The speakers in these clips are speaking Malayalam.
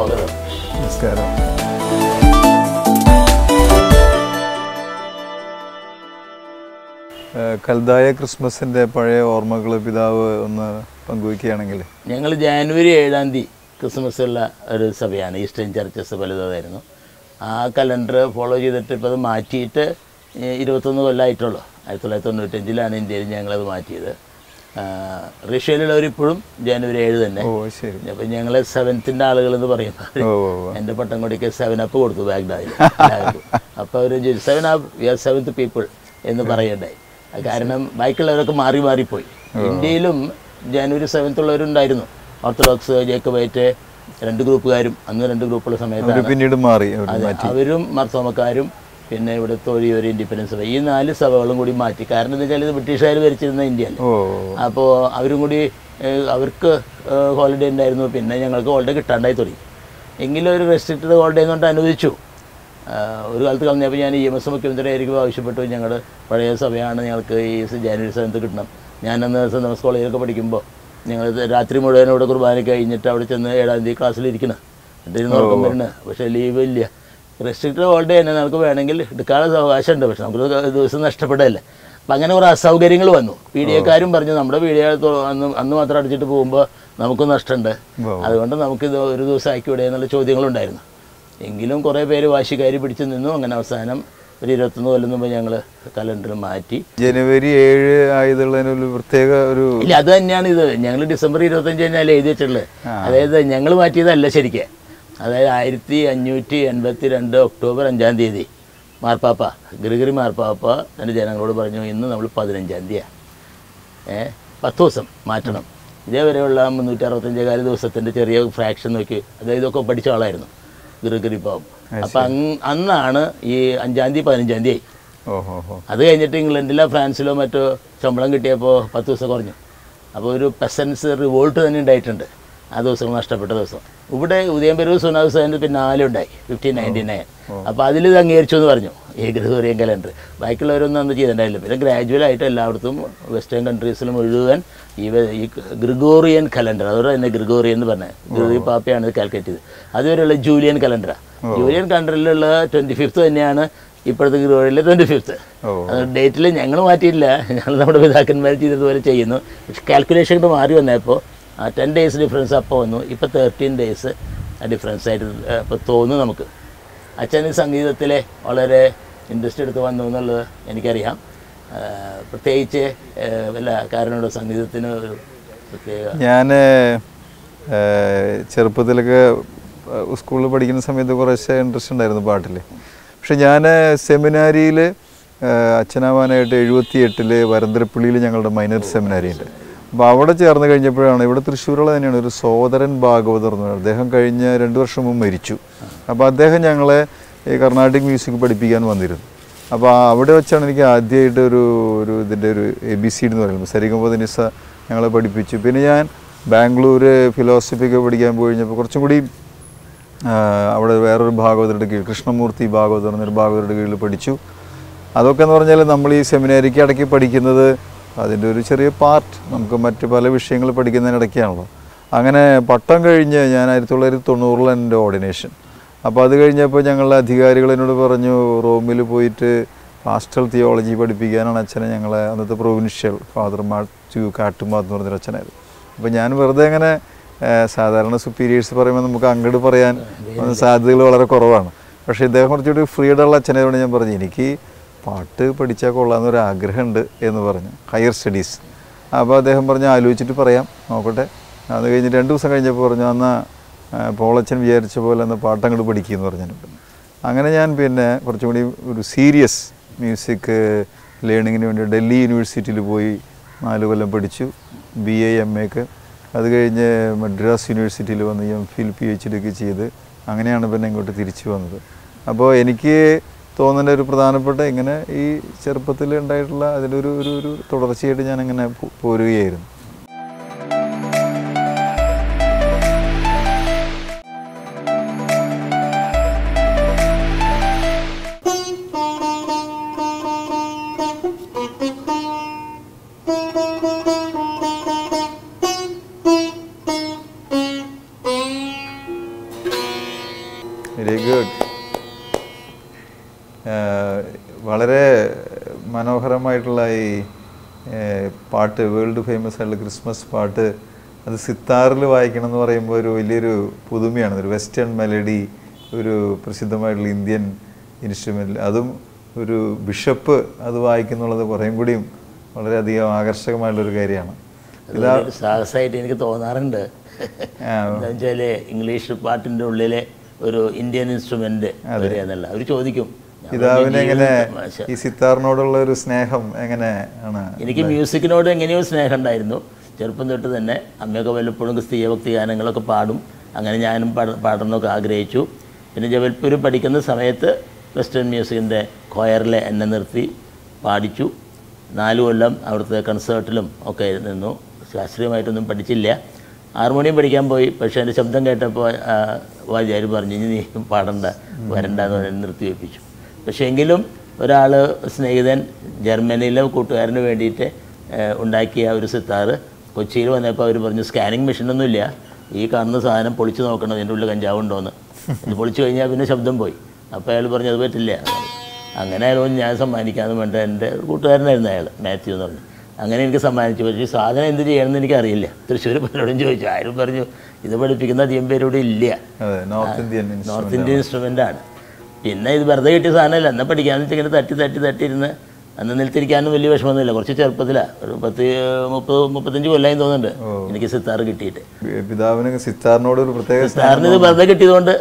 സ്വാഗതം നമസ്കാരം ഏഹ് കൽതായ ക്രിസ്മസിന്റെ പഴയ ഓർമ്മകൾ പിതാവ് ഒന്ന് പങ്കുവയ്ക്കുകയാണെങ്കിൽ ഞങ്ങൾ ജാനുവരി ഏഴാം തീയതി ക്രിസ്മസ് ഉള്ള ഒരു സഭയാണ് ഈസ്റ്റേൺ ചർച്ചസ് പലതായിരുന്നു ആ കലണ്ടർ ഫോളോ ചെയ്തിട്ട് ഇപ്പോൾ അത് മാറ്റിയിട്ട് ഏ, ഇരുപത്തൊന്ന് കൊല്ലമായിട്ടുള്ളൂ ആയിരത്തി തൊള്ളായിരത്തി തൊണ്ണൂറ്റഞ്ചിലാണ് ഇന്ത്യയിൽ ഞങ്ങളത് മാറ്റിയത് ആ, റഷ്യയിലുള്ളവരിപ്പോഴും ജാനുവരി ഏഴ് തന്നെ ഓ ശരി അപ്പം ഞങ്ങൾ സെവൻത്തിൻ്റെ ആളുകൾ എന്ന് പറയും ഓ ഓ, ഓ. എൻ്റെ പട്ടം കൊടിക്ക് സെവൻ അപ്പ് കൊടുത്തു ബാഗ്ദാദിൽ അപ്പോൾ അവർ ചോദിച്ചു seven up we are seventh people എന്ന് പറയണ്ടായി അത് കാരണം ബാക്കിയുള്ളവരൊക്കെ മാറി മാറിപ്പോയി ഇന്ത്യയിലും ജാനുവരി സെവൻത്ത് ഉള്ളവരുണ്ടായിരുന്നു ഓർത്തഡോക്സ് ജേക്കബൈറ്റ് രണ്ട് ഗ്രൂപ്പുകാരും അന്ന് രണ്ട് ഗ്രൂപ്പുള്ള അവര് സമയത്താണ് പിന്നീട് മാറി അവര് അതെ, മാറ്റി അവരും മർത്തോമക്കാരും പിന്നെ ഇവിടെ തൊഴിയൊരു ഇൻഡിപെൻഡൻസ് സഭ ഈ നാല് സഭകളും കൂടി മാറ്റി കാരണം എന്താ വെച്ചാൽ ഇത് ബ്രിട്ടീഷുകാർ ഭരിച്ചിരുന്ന ഇന്ത്യയല്ലേ ഓ അപ്പോൾ അവരും കൂടി ഏഹ്, അവർക്ക് ഹോളിഡേ ഉണ്ടായിരുന്നു പിന്നെ ഞങ്ങൾക്ക് ഹോളിഡേ കിട്ടാണ്ടായി തുടങ്ങി എങ്കിലും ഒരു റെസ്ട്രിക്റ്റഡ് ഹോളിഡേ എന്നുകൊണ്ട് അനുവദിച്ചു ആഹ്, ഒരു കാലത്ത് കളഞ്ഞപ്പോൾ ഞാൻ ഇ എം എസ് മുഖ്യമന്ത്രി ആയിരിക്കും ആവശ്യപ്പെട്ടു ഞങ്ങളുടെ പഴയ സഭയാണ് ഞങ്ങൾക്ക് ഈ ജാനുവരി സെവൻത്ത് കിട്ടണം ഞാനന്ന് സെൻറ് തോമസ് കോളേജിലൊക്കെ പഠിക്കുമ്പോൾ ഞങ്ങൾ രാത്രി മുഴുവൻ ഇവിടെ കുർബാന കഴിഞ്ഞിട്ട് അവിടെ ചെന്ന് ഏഴാം തീയതി ക്ലാസ്സിലിരിക്കണം എന്നിട്ട് ഉറക്കം വരുന്നത് പക്ഷേ ലീവ് ഇല്ല റെസ്ട്രിക്റ്റഡ് ഹോളിഡേ തന്നെ നമുക്ക് വേണമെങ്കിൽ എടുക്കാനുള്ള അവകാശമുണ്ട് പക്ഷെ നമുക്ക് ദിവസം നഷ്ടപ്പെടല്ലേ അപ്പം അങ്ങനെ കുറേ അസൗകര്യങ്ങൾ വന്നു പി ഡി എക്കാരും പറഞ്ഞു നമ്മുടെ പി ഡി അന്ന് അന്ന് മാത്രം അടിച്ചിട്ട് പോകുമ്പോൾ നമുക്ക് നഷ്ടമുണ്ട് ഓ. അതുകൊണ്ട് നമുക്കിത് ഒരു ദിവസം ആക്കിവിടെ എന്നുള്ള ചോദ്യങ്ങളുണ്ടായിരുന്നു എങ്കിലും കുറേ പേര് വാശിക്കാരി പിടിച്ചു നിന്നു അങ്ങനെ അവസാനം ഒരു ഇരുപത്തൊന്ന് കൊല്ലം മുമ്പ് ഞങ്ങൾ കലണ്ടർ മാറ്റി ജനുവരി ഏഴ് ആയതുള്ളതിന് ഒരു പ്രത്യേക ഒരു ഇല്ല അത് തന്നെയാണ് ഇത് ഞങ്ങൾ ഡിസംബർ ഇരുപത്തഞ്ച് കഴിഞ്ഞാൽ എഴുതി വെച്ചിട്ടുള്ളത് അതായത് ഞങ്ങൾ മാറ്റിയതല്ല ശരിക്ക് അതായത് ആയിരത്തി അഞ്ഞൂറ്റി എൺപത്തി രണ്ട് ഒക്ടോബർ അഞ്ചാം തീയതി മാർപ്പാപ്പ ഗിരിഗിരി മാർപ്പാപ്പ എൻ്റെ ജനങ്ങളോട് പറഞ്ഞു ഇന്ന് നമ്മൾ പതിനഞ്ചാം തീയതിയാണ് ഏ പത്ത് ദിവസം മാറ്റണം ഇതേവരെയുള്ള മുന്നൂറ്റി അറുപത്തഞ്ചേകാല് ദിവസത്തിൻ്റെ ചെറിയ ഫ്രാക്ഷൻ നോക്കി അതായത് ഇതൊക്കെ പഠിച്ച ആളായിരുന്നു ഗിരിഗിരി പാവം അപ്പം അന്ന് അന്നാണ് ഈ അഞ്ചാം തീയതി പതിനഞ്ചാം തീയതി ആയി ഓഹോ ഹോ അത് കഴിഞ്ഞിട്ട് ഇംഗ്ലണ്ടിലോ ഫ്രാൻസിലോ മറ്റോ ശമ്പളം കിട്ടിയപ്പോൾ പത്ത് ദിവസം കുറഞ്ഞു അപ്പോൾ ഒരു പെസൻസ് റിവോൾട്ട് തന്നെ ഉണ്ടായിട്ടുണ്ട് ആ ദിവസങ്ങൾ നഷ്ടപ്പെട്ട ദിവസം ഇവിടെ ഉദയംപെരൂർ സുനാ ഹുസൈൻ്റെ പിന്നാലെ ഉണ്ടായി ഫിഫ്റ്റീൻ നയൻറ്റി നയൻ അപ്പോൾ അതിൽ ഇത് അംഗീകരിച്ചു എന്ന് പറഞ്ഞു ഈ ഗ്രഹോറിയൻ കലണ്ടർ ബാക്കിയുള്ളവരൊന്നും അന്ന് ചെയ്തിട്ടുണ്ടായില്ല പിന്നെ ഗ്രാജുവലായിട്ട് എല്ലായിടത്തും വെസ്റ്റേൺ കൺട്രീസിലും മുഴുവൻ ഈ വ- ഈ ഗ്രിഗോറിയൻ കലണ്ടർ അതോടെ തന്നെ ഗ്രിഗോറിയൻ എന്ന് പറഞ്ഞത് ഗ്രിഗോറി പാപ്പയാണ് ഇത് കാൽക്കുലേറ്റ് ചെയ്തത് അതുവരെയുള്ള ജൂലിയൻ കലണ്ടറാണ് ജൂലിയൻ കലണ്ടറിലുള്ള ട്വൻറ്റി ഫിഫ്ത്ത് തന്നെയാണ് ഇപ്പോഴത്തെ ഗ്രിഗോറിയനിലെ ട്വൻറ്റി ഫിഫ്ത്ത് ഓ അത് ഡേറ്റിൽ ഞങ്ങൾ മാറ്റിയില്ല ഞങ്ങൾ നമ്മുടെ പിതാക്കന്മാർ ചെയ്തതുപോലെ ചെയ്യുന്നു പക്ഷെ കാൽക്കുലേഷൻ ഇപ്പോൾ മാറി വന്നപ്പോൾ ആ ടെൻ ഡേയ്സ് ഡിഫറൻസ് അപ്പോൾ വന്നു ഇപ്പോൾ തേർട്ടീൻ ഡേയ്സ് ഡിഫറൻസ് ആയിട്ട് ഇപ്പോൾ തോന്നുന്നു നമുക്ക് അച്ഛൻ ഈ സംഗീതത്തിലെ വളരെ ഇൻട്രസ്റ്റ് എടുത്ത് വന്നു എന്നുള്ളത് എനിക്കറിയാം ആ, പ്രത്യേകിച്ച് ആ, വല്ല കാരണമുണ്ടോ സംഗീതത്തിന് ഒരു പ്രത്യേക ഞാൻ ചെറുപ്പത്തിലൊക്കെ ഏഹ്, സ്കൂളിൽ പഠിക്കുന്ന സമയത്ത് കുറേശ്ശെ ഇൻട്രസ്റ്റ് ഉണ്ടായിരുന്നു പാട്ടിൽ പക്ഷെ ഞാൻ സെമിനാരിയിൽ അച്ഛനാവാനായിട്ട് എഴുപത്തി എട്ടിൽ വരന്തരപ്പള്ളിയിൽ ഞങ്ങളുടെ മൈനർ സെമിനാരി ഉണ്ട് അപ്പോൾ അവിടെ ചേർന്ന് കഴിഞ്ഞപ്പോഴാണ് ഇവിടെ തൃശ്ശൂരുള്ള തന്നെയാണ് ഒരു സോദരൻ ഭാഗവതർ എന്ന് പറയുന്നത് അദ്ദേഹം കഴിഞ്ഞ രണ്ട് വർഷം മുമ്പ് മരിച്ചു അപ്പോൾ അദ്ദേഹം ഞങ്ങളെ ഈ കർണാട്ടിക് മ്യൂസിക് പഠിപ്പിക്കാൻ വന്നിരുന്നു അപ്പോൾ അവിടെ വെച്ചാണ് എനിക്ക് ആദ്യമായിട്ട് ഒരു ഒരു ഇതിൻ്റെ ഒരു എ ബി സി എന്ന് പറയുന്നത് സരിഗമപനിസ ഞങ്ങളെ പഠിപ്പിച്ചു പിന്നെ ഞാൻ ബാംഗ്ലൂർ ഫിലോസഫിക്ക് പഠിക്കാൻ പോയി കഴിഞ്ഞപ്പോൾ കുറച്ചും കൂടി ആ, അവിടെ വേറൊരു ഭാഗവതരുടെ കീഴിൽ കൃഷ്ണമൂർത്തി ഭാഗവതർ എന്നൊരു ഭാഗവതരുടെ കീഴിൽ പഠിച്ചു അതൊക്കെ എന്ന് പറഞ്ഞാൽ നമ്മൾ ഈ സെമിനാരിക്ക് ഇടയ്ക്ക് പഠിക്കുന്നത് അതിൻ്റെ ഒരു ചെറിയ പാർട്ട് നമുക്ക് മറ്റ് പല വിഷയങ്ങൾ പഠിക്കുന്നതിനിടയ്ക്കാണല്ലോ അങ്ങനെ പട്ടം കഴിഞ്ഞ് ഞാൻ ആയിരത്തി തൊള്ളായിരത്തി തൊണ്ണൂറിലാണ് എൻ്റെ ഓർഡിനേഷൻ അപ്പോൾ അത് കഴിഞ്ഞപ്പോൾ ഞങ്ങളുടെ അധികാരികൾ എന്നോട് പറഞ്ഞു റോമിൽ പോയിട്ട് പാസ്റ്റൽ തിയോളജി പഠിപ്പിക്കാനാണ് അച്ഛനെ ഞങ്ങളെ അന്നത്തെ പ്രൊവിൻഷ്യൽ ഫാദർ മാത്യു കാട്ടുമാ എന്ന് പറഞ്ഞൊരു അച്ഛനായിരുന്നു അപ്പോൾ ഞാൻ വെറുതെ അങ്ങനെ ഏഹ്, സാധാരണ സുപ്പീരിയേഴ്സ് പറയുമ്പോൾ നമുക്ക് അങ്ങോട്ട് പറയാൻ സാധ്യതകൾ വളരെ കുറവാണ് പക്ഷേ ഇദ്ദേഹം കുറച്ചുകൂടി ഫ്രീഡം ഉള്ള അച്ഛനായതുകൊണ്ട് ഞാൻ പറഞ്ഞു എനിക്ക് പാട്ട് പഠിച്ചാൽ കൊള്ളാമെന്നൊരു ആഗ്രഹമുണ്ട് എന്ന് പറഞ്ഞു ഹയർ സ്റ്റഡീസ് അപ്പോൾ അദ്ദേഹം പറഞ്ഞു ആലോചിച്ചിട്ട് പറയാം നോക്കട്ടെ അത് കഴിഞ്ഞ് രണ്ട് ദിവസം കഴിഞ്ഞപ്പോൾ പറഞ്ഞു എന്നാൽ പോളച്ചൻ വിചാരിച്ച പോലെ എന്നാൽ പാട്ട് അങ്ങോട്ട് പഠിക്കുമെന്ന് പറഞ്ഞിട്ടുണ്ട് അങ്ങനെ ഞാൻ പിന്നെ കുറച്ചും കൂടി ഒരു സീരിയസ് മ്യൂസിക് ലേണിങ്ങിന് വേണ്ടി ഡൽഹി യൂണിവേഴ്സിറ്റിയിൽ പോയി നാല് കൊല്ലം പഠിച്ചു ബി എ എം എക്ക് അത് കഴിഞ്ഞ് മദ്രാസ് യൂണിവേഴ്സിറ്റിയിൽ വന്ന് M Phil P H D ഒക്കെ ചെയ്ത് അങ്ങനെയാണ് പിന്നെ ഇങ്ങോട്ട് തിരിച്ചു വന്നത് അപ്പോൾ എനിക്ക് തോന്നുന്ന ഒരു പ്രധാനപ്പെട്ട ഇങ്ങനെ ഈ ചെറുപ്പത്തിൽ ഉണ്ടായിട്ടുള്ള അതിൻ്റെ ഒരു ഒരു ഒരു തുടർച്ചയായിട്ട് ഞാൻ അങ്ങനെ പോ- പോരുകയായിരുന്നു Thank you. ഈ ഏഹ്, പാട്ട് വേൾഡ് ഫേമസ് ആയിട്ടുള്ള ക്രിസ്മസ് പാട്ട് അത് സിത്താറിൽ വായിക്കണം എന്ന് പറയുമ്പോൾ ഒരു വലിയൊരു പുതുമയാണ് ഒരു വെസ്റ്റേൺ മെലഡി ഒരു പ്രസിദ്ധമായിട്ടുള്ള ഇന്ത്യൻ ഇൻസ്ട്രുമെൻ്റ് അതും ഒരു ബിഷപ്പ് അത് വായിക്കുന്നുള്ളത് കുറേയും കൂടിയും വളരെയധികം ആകർഷകമായിട്ടുള്ളൊരു കാര്യമാണ് ഇതാ അതൊരു സാഹസമായിട്ട് എനിക്ക് തോന്നാറുണ്ട് ആ, എന്താ വെച്ചാല് ഇംഗ്ലീഷ് പാട്ടിന്റെ ഉള്ളിലെ ഒരു ഇന്ത്യൻ ഇൻസ്ട്രുമെന്റ് വരിക എന്നല്ല അവർ ചോദിക്കും ഞാൻ പിതാവിന് പറഞ്ഞു, എങ്ങനെ ജീവിതം തമാശ. ഈ സിത്താറിനോടുള്ള ഒരു സ്നേഹം എങ്ങനെ ആണ് എനിക്ക് മ്യൂസിക്കിനോട് എങ്ങനെയോ സ്നേഹം ഉണ്ടായിരുന്നു ചെറുപ്പം തൊട്ട് തന്നെ അമ്മയൊക്കെ വല്ലപ്പോഴും ക്രിസ്തീയ ഭക്തി ഗാനങ്ങളൊക്കെ പാടും അങ്ങനെ ഞാനും പാട- പാടണമെന്നൊക്കെ ആഗ്രഹിച്ചു പിന്നെ ജബൽപൂർ പഠിക്കുന്ന സമയത്ത് വെസ്റ്റേൺ മ്യൂസിക്കിൻ്റെ കൊയറിൽ എന്നെ നിർത്തി പാടിച്ചു നാല് കൊല്ലം അവിടുത്തെ കൺസേർട്ടിലും ഒക്കെ നിന്നു ശാസ്ത്രീയമായിട്ടൊന്നും പഠിച്ചില്ല ഹാർമോണിയം പഠിക്കാൻ പോയി പക്ഷേ എൻ്റെ ശബ്ദം കേട്ടപ്പോൾ വാദ്യാർ പറഞ്ഞു ഇനി നീ പാടണ്ട വരണ്ട എന്ന് പറഞ്ഞ് നിർത്തി വെപ്പിച്ചു പക്ഷേ എങ്കിലും ഒരാൾ സ്നേഹിതൻ ജർമ്മനിയിലെ കൂട്ടുകാരന് വേണ്ടിയിട്ട് ഏഹ്, ഉണ്ടാക്കിയ ഒരു സിത്താറ് കൊച്ചിയിൽ വന്നപ്പോൾ അവർ പറഞ്ഞു സ്കാനിങ് മെഷീനൊന്നും ഇല്ല ഈ കാണുന്ന സാധനം പൊളിച്ച് നോക്കണം ഇതിൻ്റെ ഉള്ളിൽ കഞ്ചാവ് ഉണ്ടോയെന്ന് ഇത് പൊളിച്ച് കഴിഞ്ഞാൽ പിന്നെ ശബ്ദം പോയി അപ്പോൾ അയാൾ പറഞ്ഞു അത് പറ്റില്ല അങ്ങനെ അയാൾ പറഞ്ഞു ഞാൻ സമ്മാനിക്കാമെന്ന് വേണ്ട എൻ്റെ ഒരു കൂട്ടുകാരനായിരുന്നു അയാൾ മാത്യു എന്ന് പറഞ്ഞു അങ്ങനെ എനിക്ക് സമ്മാനിച്ചു പക്ഷേ ഈ സാധനം എന്ത് ചെയ്യണമെന്ന് എനിക്കറിയില്ല തൃശ്ശൂർ പലരോടും ചോദിച്ചു ആരും പറഞ്ഞു ഇത് പഠിപ്പിക്കുന്ന അധികം പേരോട് ഇല്ല അതെ north Indian north Indian instrument ആണ് പിന്നെ ഇത് വെറുതെ കിട്ടിയ സാധനമല്ല എന്നാൽ പഠിക്കാമെന്ന് വെച്ചാൽ ഇങ്ങനെ തട്ടി തട്ടി തട്ടി ഇരുന്ന് അന്ന് നിലത്തിരിക്കാനും വലിയ വിഷമമൊന്നുമില്ല കുറച്ച് ചെറുപ്പത്തിലാണ് ഒരു പത്ത് മുപ്പത് മുപ്പത്തഞ്ച് കൊല്ലമായി തോന്നുന്നുണ്ട് എനിക്ക് സിത്താറ് കിട്ടിയിട്ട് പിതാവിന് സിത്താറിനോട് ഒരു പ്രത്യേക സ്നേഹം സാറിന് ഇത് വെറുതെ കിട്ടിയതുകൊണ്ട്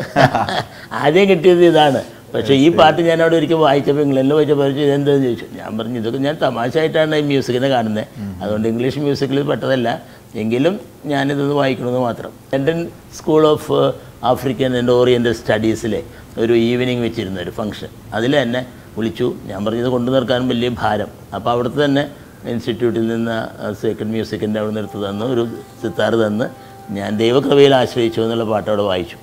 ആദ്യം കിട്ടിയത് ഇതാണ് പക്ഷേ ഈ പാട്ട് ഞാൻ അവിടെ ഒരിക്കൽ വായിച്ചപ്പോൾ ഇംഗ്ലണ്ടിൽ വായിച്ചപ്പോൾ അവർ ഇതെന്താണെന്ന് ചോദിച്ചു ഞാൻ പറഞ്ഞു ഇതൊക്കെ ഞാൻ തമാശയായിട്ടാണ് ഈ മ്യൂസിക്കിനെ കാണുന്നത് അതുകൊണ്ട് ഇംഗ്ലീഷ് മ്യൂസിക്കിൽ പെട്ടതല്ല എങ്കിലും ഞാനിതൊന്ന് വായിക്കണമെന്ന് മാത്രം London school of African and Oriental സ്റ്റഡീസിലെ ഒരു ഈവനിങ് വെച്ചിരുന്ന ഒരു ഫംഗ്ഷൻ അതിൽ എന്നെ വിളിച്ചു ഞാൻ പറഞ്ഞത് കൊണ്ടു നിർക്കാനും വലിയ ഭാരം അപ്പോൾ അവിടുത്തെ തന്നെ ഇൻസ്റ്റിറ്റ്യൂട്ടിൽ നിന്ന് സേക്രഡ് മ്യൂസിക്കിൻ്റെ അവിടെ നിന്ന് എടുത്ത് തന്നു ഒരു സിത്താർ തന്ന് ഞാൻ ദൈവകൃപയിൽ ആശ്രയിച്ചു എന്നുള്ള പാട്ട് അവിടെ വായിച്ചു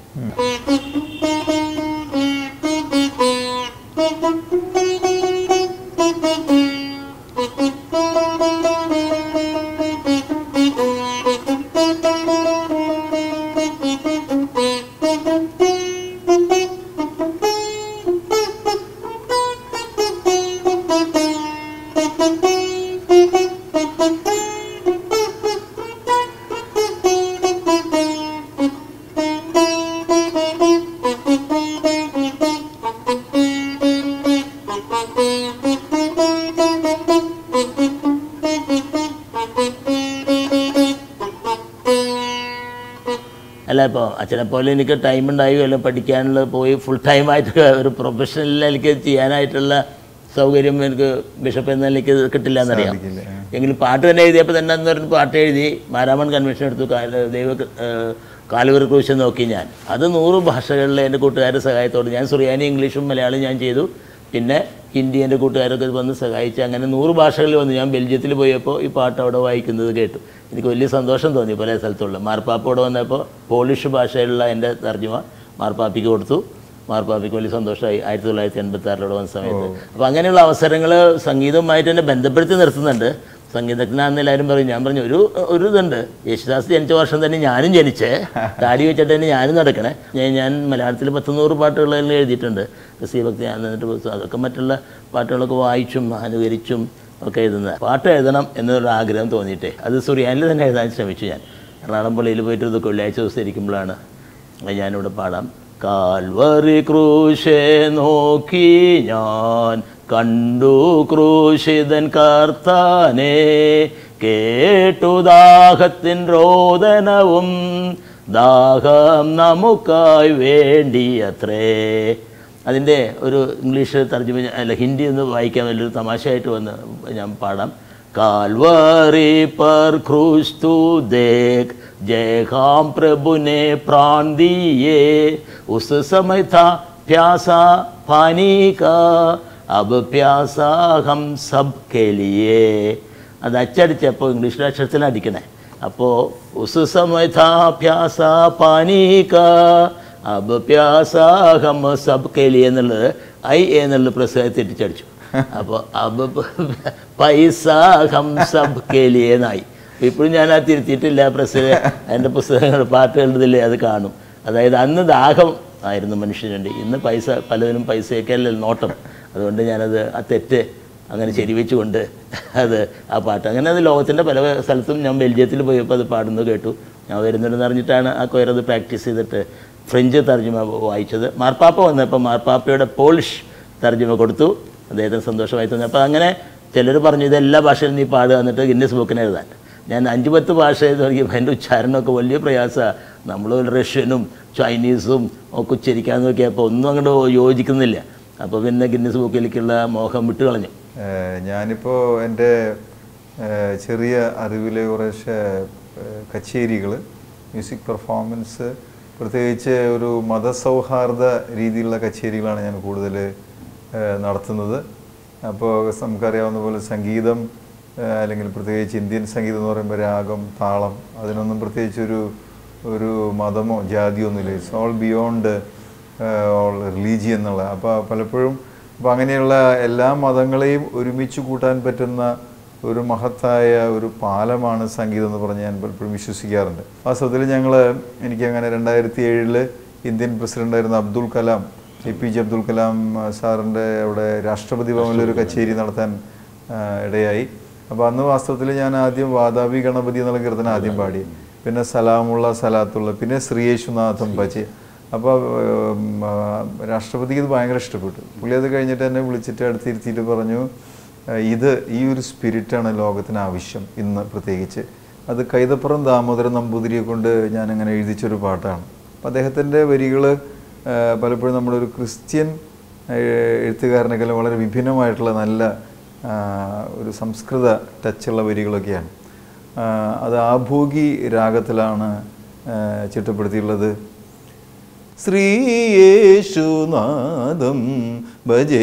അല്ല ഇപ്പോൾ അച്ഛനെ പോലെ എനിക്ക് ടൈം ഉണ്ടായോ അല്ല പഠിക്കാനുള്ള പോയി ഫുൾ ടൈമായിട്ട് ഒരു പ്രൊഫഷണലിൽ എനിക്ക് ചെയ്യാനായിട്ടുള്ള സൗകര്യം എനിക്ക് ബിഷപ്പ് എന്ന നിലയ്ക്ക് കിട്ടില്ല എന്നറിയാം സാധിക്കില്ല. എങ്കിലും പാട്ട് തന്നെ എഴുതിയപ്പോൾ തന്നെ എന്ന് പറഞ്ഞ് പാട്ട് എഴുതി മാരാമൺ കൺവെൻഷൻ എടുത്തു കാല ദൈവ കാലുവർ ക്രൂശ് നോക്കി ഞാൻ അത് നൂറ് ഭാഷകളിലെ എൻ്റെ കൂട്ടുകാരുടെ സഹായത്തോടെ ഞാൻ സുറിയാനി ഇംഗ്ലീഷും മലയാളം ഞാൻ ചെയ്തു പിന്നെ ഹിന്ദി എൻ്റെ കൂട്ടുകാരൊക്കെ വന്ന് സഹായിച്ച് അങ്ങനെ നൂറ് ഭാഷകളിൽ വന്നു ഞാൻ ബെൽജിയത്തിൽ പോയപ്പോൾ ഈ പാട്ട് അവിടെ വായിക്കുന്നത് കേട്ടു എനിക്ക് വലിയ സന്തോഷം തോന്നി പല സ്ഥലത്തുള്ള മാർപ്പാപ്പ ഇവിടെ വന്നപ്പോൾ പോളിഷ് ഭാഷയിലുള്ള എൻ്റെ തർജ്ജമ മാർപ്പാപ്പിക്ക് കൊടുത്തു മാർപ്പാപ്പിക്ക് വലിയ സന്തോഷമായി ആയിരത്തി തൊള്ളായിരത്തി എൺപത്തി ആറിലൂടെ വന്ന സമയത്ത് അപ്പോൾ അങ്ങനെയുള്ള അവസരങ്ങൾ സംഗീതവുമായിട്ട് എന്നെ ബന്ധപ്പെടുത്തി നിർത്തുന്നുണ്ട് സംഗീതജ്ഞനാണെന്ന് എല്ലാവരും പറയും ഞാൻ പറഞ്ഞു ഒരു ഒരു ഇതുണ്ട് യേശുദാസ് ജനിച്ച വർഷം തന്നെ ഞാനും ജനിച്ചേ താടി വെച്ചിട്ട് തന്നെ ഞാനും നടക്കണേ ഞാൻ ഞാൻ മലയാളത്തിൽ പത്തുനൂറ് പാട്ടുകളെല്ലാം എഴുതിയിട്ടുണ്ട് ക്രിസ്തീയ ഭക്തി എന്നിട്ട് പുസ്തകം അതൊക്കെ മറ്റുള്ള പാട്ടുകളൊക്കെ വായിച്ചും അനുകരിച്ചും ഒക്കെ എഴുതുന്നത് പാട്ട് എഴുതണം എന്നൊരു ആഗ്രഹം തോന്നിയിട്ടേ അത് സുറിയാനിൽ തന്നെ എഴുതാൻ ശ്രമിച്ചു ഞാൻ എറണാകുളം പള്ളിയിൽ പോയിട്ട് ഇത് വെള്ളിയാഴ്ച ദിവസം ഇരിക്കുമ്പോഴാണ് അത് ഞാനിവിടെ പാടാം കാൽവറി ക്രൂശെ നോക്കി ഞാൻ കണ്ടു ക്രൂശിതൻ കർത്താനെ കേട്ടു ദാഹത്തിൻ രോദനവും ദാഹം നമുക്കായി വേണ്ടിയത്രേ അതിൻ്റെ ഒരു ഇംഗ്ലീഷ് തർജ്ജമ ഞാൻ- അല്ല ഹിന്ദി ഒന്ന് വായിക്കാൻ വലിയൊരു തമാശയായിട്ട് വന്ന് ഞാൻ പാടാം कालवरी पर क्रूस तू देख जय हम प्रभु ने प्राण दिए उस समय था प्यासा पानी का अब प्यासा हम सब के लिए അത് അച്ചടിച്ചപ്പോൾ ഇംഗ്ലീഷിൽ അക്ഷരത്തിൽ അടിക്കണേ അപ്പോൾ ഉസ് സമയ പ്യാസ പാനീക അബ് പ്യാസ ഹം സബ് കെലി എന്നുള്ളത് ഐ എന്നുള്ളത് പ്രസവത്തെ തെറ്റിച്ചടിച്ചു അപ്പോൾ അബ് പൈസ ഹം സബ് കെലിയെന്നായി ഇപ്പോഴും ഞാൻ അത് തിരുത്തിയിട്ടില്ല പ്രസ് എൻ്റെ പുസ്തകങ്ങൾ പാട്ടുകളുടെ അത് കാണും അതായത് അന്ന് ദാഹം ആയിരുന്നു മനുഷ്യനുണ്ട് ഇന്ന് പൈസ പലതിനും പൈസയൊക്കെ അല്ലല്ലോ നോട്ടം അതുകൊണ്ട് ഞാനത് ആ തെറ്റ് അങ്ങനെ ശരിവെച്ചുകൊണ്ട് അത് ആ പാട്ട് അങ്ങനെ അത് ലോകത്തിൻ്റെ പല സ്ഥലത്തും ഞാൻ ബെൽജിയത്തിൽ പോയപ്പോൾ അത് പാടുന്നത് കേട്ടു ഞാൻ വരുന്നുണ്ടെന്ന് അറിഞ്ഞിട്ടാണ് ആ കൊയർ അത് പ്രാക്ടീസ് ചെയ്തിട്ട് ഫ്രഞ്ച് തർജ്ജമ വായിച്ചത് മാർപ്പാപ്പ വന്നപ്പോൾ മാർപ്പാപ്പയുടെ പോളിഷ് തർജ്ജമ കൊടുത്തു അദ്ദേഹത്തിന് സന്തോഷമായി തോന്നി അപ്പോൾ അങ്ങനെ ചിലർ പറഞ്ഞു ഇത് എല്ലാ ഭാഷയിലും നീ പാടുക എന്നിട്ട് ഗിന്നസ് ബുക്കിന് എഴുതാൻ ഞാൻ അഞ്ച് പത്ത് ഭാഷ തുടങ്ങിയപ്പോൾ അതിൻ്റെ ഉച്ചാരണമൊക്കെ വലിയ പ്രയാസമാണ് നമ്മൾ റഷ്യനും ചൈനീസും ഒക്കെ ഉച്ചരിക്കാൻ നോക്കിയപ്പോൾ ഒന്നും അങ്ങോട്ട് യോജിക്കുന്നില്ല അപ്പോൾ പിന്നെ ഗിന്നസ് ബുക്കിലേക്കുള്ള മോഹം വിട്ട് കളഞ്ഞു ഏഹ് ഞാനിപ്പോൾ എൻ്റെ ഏഹ് ചെറിയ അറിവിലെ കുറേശ്ശെ കച്ചേരികൾ മ്യൂസിക് പെർഫോമൻസ് പ്രത്യേകിച്ച് ഒരു മതസൗഹാർദ്ദ രീതിയിലുള്ള കച്ചേരികളാണ് ഞാൻ കൂടുതൽ നടത്തുന്നത് അപ്പോൾ നമുക്കറിയാവുന്ന പോലെ സംഗീതം ഏഹ് അല്ലെങ്കിൽ പ്രത്യേകിച്ച് ഇന്ത്യൻ സംഗീതം എന്ന് പറയുമ്പോൾ രാഗം താളം അതിനൊന്നും പ്രത്യേകിച്ചൊരു ഒരു മതമോ ജാതിയോ ഒന്നുമില്ല it's all beyond all religion എന്നുള്ള അപ്പോൾ പലപ്പോഴും അപ്പോൾ അങ്ങനെയുള്ള എല്ലാ മതങ്ങളെയും ഒരുമിച്ച് കൂട്ടാൻ പറ്റുന്ന ഒരു മഹത്തായ ഒരു പാലമാണ് സംഗീതം എന്ന് പറഞ്ഞ് ഞാൻ പലപ്പോഴും വിശ്വസിക്കാറുണ്ട് വാസ്തവത്തിൽ ഞങ്ങൾ എനിക്കങ്ങനെ രണ്ടായിരത്തി ഏഴില് ഇന്ത്യൻ പ്രസിഡൻ്റായിരുന്ന Abdul Kalam A P J Abdul Kalam ആ, സാറിൻ്റെ അവിടെ രാഷ്ട്രപതി ഭവനിൽ ഒരു കച്ചേരി നടത്താൻ ആ, ഇടയായി അപ്പോൾ അന്ന് വാസ്തവത്തിൽ ഞാൻ ആദ്യം വാതാപി ഗണപതി എന്നുള്ള കീർത്തനം ആദ്യം പാടി പിന്നെ സലാമുള്ള സലാത്തുള്ള പിന്നെ ശ്രീയേശുനാഥം ഭജി അപ്പോൾ രാഷ്ട്രപതിക്ക് ഇത് ഭയങ്കര ഇഷ്ടപ്പെട്ടു പുള്ളി അത് കഴിഞ്ഞിട്ട് എന്നെ വിളിച്ചിട്ട് അടുത്തിരുത്തിയിട്ട് പറഞ്ഞു "ആ, ഇത് ഈ ഒരു സ്പിരിറ്റാണ് ലോകത്തിന് ആവശ്യം ഇന്ന് പ്രത്യേകിച്ച് അത് കൈതപ്പുറം ദാമോദരൻ നമ്പൂതിരിയെ കൊണ്ട് ഞാൻ അങ്ങനെ എഴുതിച്ചൊരു പാട്ടാണ് അപ്പം അദ്ദേഹത്തിൻ്റെ വരികൾ പലപ്പോഴും നമ്മളൊരു ക്രിസ്ത്യൻ ആ, എഴുത്തുകാരനേക്കാളും വളരെ വിഭിന്നമായിട്ടുള്ള നല്ല ആ, ഒരു സംസ്കൃത ടച്ചുള്ള വരികളൊക്കെയാണ് ആ, അത് ആഭോഗി രാഗത്തിലാണ് ആ, ചിട്ടപ്പെടുത്തിയിട്ടുള്ളത് ശ്രീയേശുനാഥം ഭജേ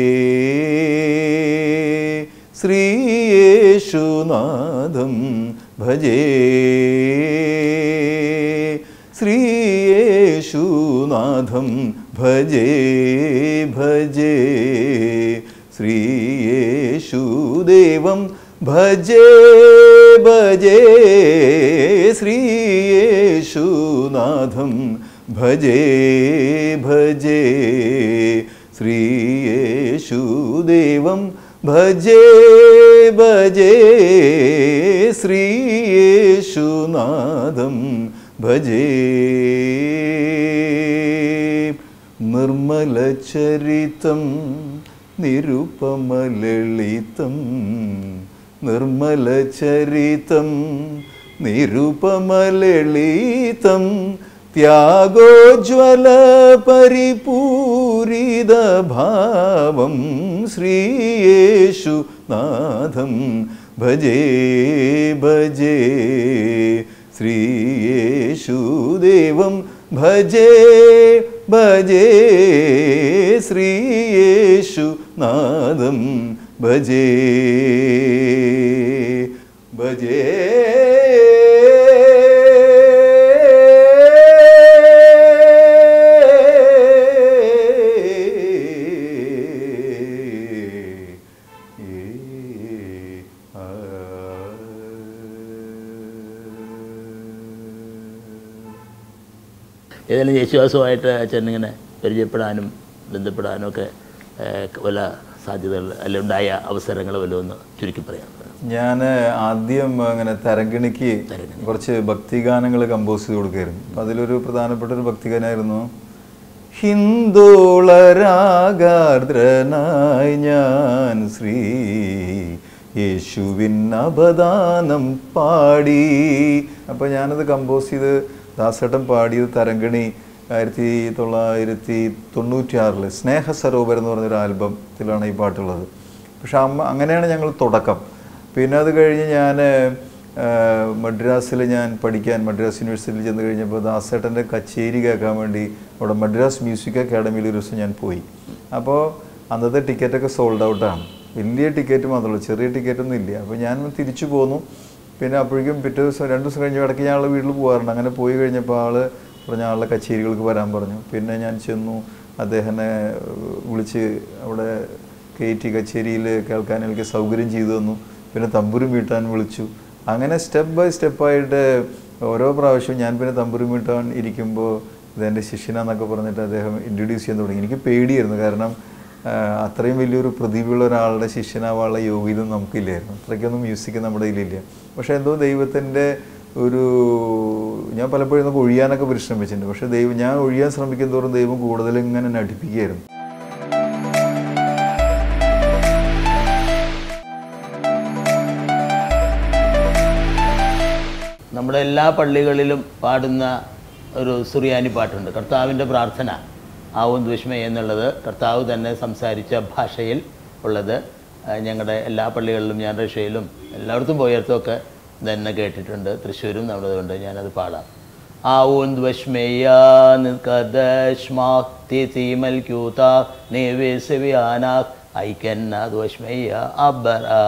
ശ്രീയേശുനാഥം ഭജേ ശ്രീയേശുനാഥം ഭജേ ഭജേ ശ്രീയേശുദേവം ഭജേ ഭജേ ശ്രീയേശുനാഥം ഭജേ ഭജേ ശ്രീയേശുദേവം ഭജേ ഭജേ ശ്രീയേശുനാഥം ഭജേ നിർമ്മലചരിതം നിരുപമലളിതം നിർമ്മലചരിതം നിരുപമലളിതം ത്യാഗോജ്വല പരിപൂരിത ഭാവം ശ്രീയേശു നാഥം ഭജേ ഭജേ ശ്രീയേശുദേവം ഭജേ ഭജേ ശ്രീയേശുനാഥം ഭജേ ഭജേ ഏതായാലും യേശുദാസുമായിട്ട് അച്ഛൻ ഇങ്ങനെ പരിചയപ്പെടാനും ബന്ധപ്പെടാനും ഒക്കെ ഏഹ്, വല്ല സാധ്യതകൾ അല്ല ഉണ്ടായ അവസരങ്ങൾ വല്ലതും ഒന്ന് ചുരുക്കി പറയാം ഞാൻ ആദ്യം അങ്ങനെ തരങ്കിണിക്ക് കുറച്ച് ഭക്തിഗാനങ്ങൾ കമ്പോസ് ചെയ്ത് കൊടുക്കുകയായിരുന്നു അപ്പം അതിലൊരു പ്രധാനപ്പെട്ട ഒരു ഭക്തിഗാനായിരുന്നു ഹിന്ദോളരാഗാർദ്രനായി ഞാൻ ശ്രീ യേശുവിൻ അപദാനം പാടി അപ്പോൾ ഞാനത് കമ്പോസ് ചെയ്ത് ദാസേട്ടൻ പാടിയത് തരങ്കിണി ആയിരത്തി തൊള്ളായിരത്തി തൊണ്ണൂറ്റി ആറിൽ സ്നേഹ സരോവരം എന്ന് പറഞ്ഞൊരു ആൽബത്തിലാണ് ഈ പാട്ടുള്ളത് പക്ഷെ അമ്മ അങ്ങനെയാണ് ഞങ്ങൾ തുടക്കം പിന്നെ അത് കഴിഞ്ഞ് ഞാൻ മദ്രാസിൽ ഞാൻ പഠിക്കാൻ മദ്രാസ് യൂണിവേഴ്സിറ്റിയിൽ ചെന്ന് കഴിഞ്ഞപ്പോൾ ദാസേട്ടൻ്റെ കച്ചേരി കേൾക്കാൻ വേണ്ടി അവിടെ മദ്രാസ് മ്യൂസിക് അക്കാഡമിയിൽ ഒരു ദിവസം ഞാൻ പോയി അപ്പോൾ അന്നത്തെ ടിക്കറ്റൊക്കെ സോൾഡ് ഔട്ടാണ് വലിയ ടിക്കറ്റ് മാത്രമേ ഉള്ളൂ ചെറിയ ടിക്കറ്റൊന്നും ഇല്ല അപ്പോൾ ഞാൻ തിരിച്ചു പോന്നു പിന്നെ അപ്പോഴേക്കും പിറ്റേ ദിവസം രണ്ട് ദിവസം കഴിഞ്ഞ് ഇടയ്ക്ക് ഞാൻ ആളുടെ വീട്ടിൽ പോകാറുണ്ട് അങ്ങനെ പോയി കഴിഞ്ഞപ്പോൾ ആൾ പറഞ്ഞ ആളുടെ കച്ചേരികൾക്ക് വരാൻ പറഞ്ഞു പിന്നെ ഞാൻ ചെന്നു അദ്ദേഹനെ ഏഹ്, വിളിച്ച് അവിടെ കയറ്റി കച്ചേരിയിൽ കേൾക്കാൻ എനിക്ക് സൗകര്യം ചെയ്തു തന്നു പിന്നെ തമ്പുരും വീട്ടാൻ വിളിച്ചു അങ്ങനെ സ്റ്റെപ്പ് ബൈ സ്റ്റെപ്പായിട്ട് ഓരോ പ്രാവശ്യവും ഞാൻ പിന്നെ തമ്പുരും വീട്ടാൻ ഇരിക്കുമ്പോൾ ഇതെൻ്റെ ശിഷ്യനാന്നൊക്കെ പറഞ്ഞിട്ട് അദ്ദേഹം ഇൻട്രൊഡ്യൂസ് ചെയ്യാൻ തുടങ്ങി എനിക്ക് പേടിയായിരുന്നു കാരണം ആ, അത്രയും വലിയൊരു പ്രതിഭയുള്ള ഒരാളുടെ ശിഷ്യനാവാനുള്ള യോഗ്യത നമുക്കില്ലായിരുന്നു അത്രയ്ക്കൊന്നും മ്യൂസിക് നമ്മുടെ കയ്യിലില്ല പക്ഷേ എന്തോ ദൈവത്തിൻ്റെ ഒരു ഞാൻ പലപ്പോഴും നമുക്ക് ഒഴിയാനൊക്കെ പരിശ്രമിച്ചിട്ടുണ്ട് പക്ഷേ ദൈവം ഞാൻ ഒഴിയാൻ ശ്രമിക്കും തോറും ദൈവം കൂടുതൽ ഇങ്ങനെ എന്നെ അടുപ്പിക്കുകയായിരുന്നു നമ്മുടെ എല്ലാ പള്ളികളിലും പാടുന്ന ഒരു സുറിയാനി പാട്ടുണ്ട് കർത്താവിൻ്റെ പ്രാർത്ഥന ആവും ദുഷ്മയ എന്നുള്ളത് കർത്താവ് തന്നെ സംസാരിച്ച ഭാഷയിൽ ഉള്ളത് ആ, ഞങ്ങളുടെ എല്ലാ പള്ളികളിലും ഞാൻ റഷ്യയിലും എല്ലായിടത്തും പോയടത്തുമൊക്കെ തന്നെ കേട്ടിട്ടുണ്ട് തൃശ്ശൂരും നമ്മുടെ ഉണ്ട് ഞാനത് പാടാം ആവും ദ്വഷ്മയ മൽക്യൂത നേവേസവിയാനാക് ഐക്കന്ന ദ്വഷ്മയ അബ്ബറാ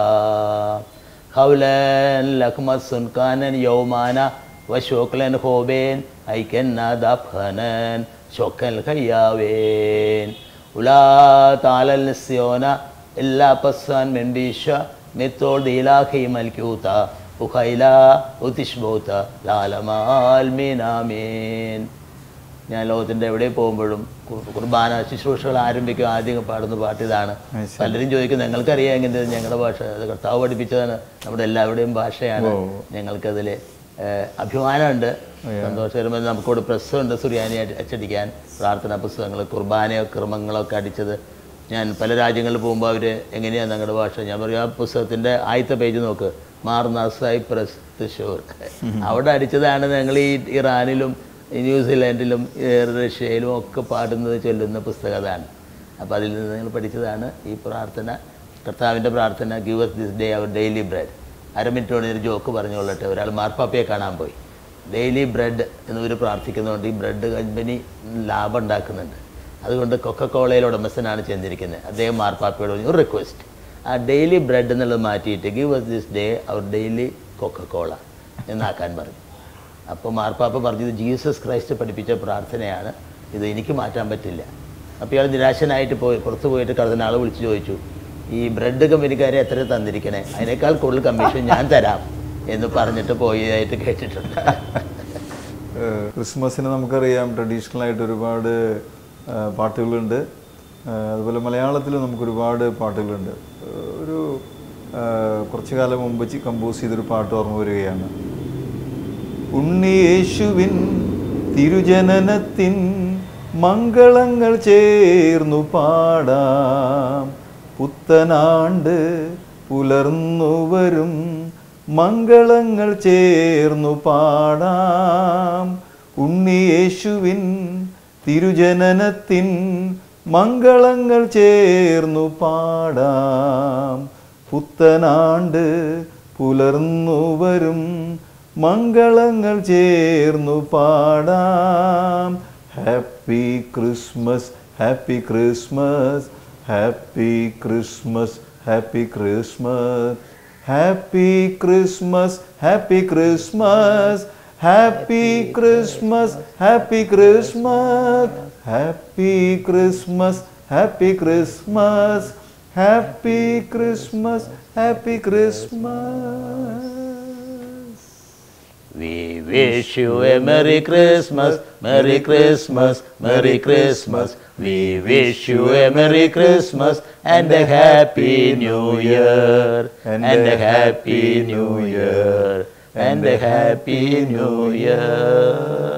خولا لكمس كان يومانا وشوكلا خوبين أي كنا دفخنا شوك الخياوين ولا تعالى النسيونا إلا بسان من ديشا مثل ديلاخي ملكوتا وخيلا وتشبوتا العالم المين آمين ഞാൻ ലോകത്തിൻ്റെ എവിടെ പോകുമ്പോഴും കു- കുർബാന ശുശ്രൂഷകൾ ആരംഭിക്കും ആദ്യം പാടുന്ന പാട്ട് ഇതാണ് പലരും ചോദിക്കും ഞങ്ങൾക്കറിയാം എങ്ങനെ ഞങ്ങളുടെ ഭാഷ അത് കർത്താവ് പഠിപ്പിച്ചതാണ് നമ്മുടെ എല്ലാവരുടെയും ഭാഷയാണ് ഞങ്ങൾക്കതിൽ അഭിമാനമുണ്ട് സന്തോഷകരമായി നമുക്കിവിടെ പ്രസ്സുണ്ട് സുറിയാനി അടി- അച്ചടിക്കാൻ പ്രാർത്ഥനാ പുസ്തകങ്ങൾ കുർബാനയോ ക്രമങ്ങളൊക്കെ അടിച്ചത് ഞാൻ പല രാജ്യങ്ങളിൽ പോകുമ്പോൾ അവർ എങ്ങനെയാണ് ഞങ്ങളുടെ ഭാഷ ഞാൻ പറയും ആ പുസ്തകത്തിൻ്റെ ആദ്യത്തെ പേജ് നോക്ക് മാർനാസായി പ്രസ് തൃശ്ശൂർ അവിടെ അടിച്ചതാണ് ഞങ്ങൾ ഈ ഇറാനിലും ഈ ന്യൂസിലാൻഡിലും ഏ, റഷ്യയിലും ഒക്കെ പാടുന്നത് ചൊല്ലുന്ന പുസ്തകം അതാണ് അപ്പോൾ അതിൽ നിന്ന് നിങ്ങൾ പഠിച്ചതാണ് ഈ പ്രാർത്ഥന കർത്താവിൻ്റെ പ്രാർത്ഥന give us this day our daily bread അര മിനിറ്റ് കൊണ്ട് ഒരു ജോക്ക് പറഞ്ഞുകൊള്ളട്ടെ ഒരാൾ മാർപ്പാപ്പയെ കാണാൻ പോയി ഡെയിലി ബ്രെഡ് എന്നിവർ പ്രാർത്ഥിക്കുന്നതുകൊണ്ട് ഈ ബ്രെഡ് കമ്പനി ലാഭം ഉണ്ടാക്കുന്നുണ്ട് അതുകൊണ്ട് കൊക്കക്കോളയിൽ ഉടമസ്ഥനാണ് ചെന്നിരിക്കുന്നത് അദ്ദേഹം മാർപ്പാപ്പയോട് പറഞ്ഞു ഒരു റിക്വസ്റ്റ് ആ ഡെയിലി ബ്രെഡ് എന്നുള്ളത് മാറ്റിയിട്ട് give us this day our daily Coca Cola എന്നാക്കാൻ പറഞ്ഞു അപ്പോൾ മാർപ്പാപ്പ പറഞ്ഞത് ജീസസ് ക്രൈസ്റ്റ് പഠിപ്പിച്ച പ്രാർത്ഥനയാണ് ഇത് എനിക്ക് മാറ്റാൻ പറ്റില്ല അപ്പോൾ ഇയാൾ നിരാശനായിട്ട് പോയി പുറത്ത് പോയിട്ട് കർദിനാളെ വിളിച്ച് ചോദിച്ചു ഈ ബ്രെഡ് കമ്പനിക്കാരെ എത്ര തന്നിരിക്കണേ അതിനേക്കാൾ കൂടുതൽ കമ്മീഷൻ ഞാൻ തരാം എന്ന് പറഞ്ഞിട്ട് പോയതായിട്ട് കേട്ടിട്ടുണ്ട് ഏഹ് ക്രിസ്മസിന് നമുക്കറിയാം ട്രഡീഷണൽ ആയിട്ട് ഒരുപാട് ആ, പാട്ടുകളുണ്ട് ആ, അതുപോലെ മലയാളത്തിൽ നമുക്ക് ഒരുപാട് പാട്ടുകളുണ്ട് ഏഹ് ഒരു ആ, കുറച്ചു കാലം മുമ്പ് ചി- കമ്പോസ് ചെയ്തൊരു പാട്ട് ഓർമ്മ വരികയാണ് ഉണ്ണിയേശുവിൻ തിരുജനനത്തിൻ മംഗളങ്ങൾ ചേർന്നു പാടാം പുത്തനാണ്ട് പുലർന്നു വരും മംഗളങ്ങൾ ചേർന്നു പാടാം ഉണ്ണിയേശുവിൻ തിരുജനനത്തിൻ മംഗളങ്ങൾ ചേർന്നു പാടാം പുത്തനാണ്ട് പുലർന്നു വരും മംഗളങ്ങൾ ചേർന്നു പാടാം happy Christmas happy Christmas happy Christmas happy Christmas happy Christmas happy Christmas happy Christmas happy Christmas happy Christmas happy Christmas happy Christmas happy Christmas We wish you a Merry Christmas, Merry Christmas, Merry Christmas. We wish you a Merry Christmas and a Happy New Year, and a Happy New Year, and a Happy New Year.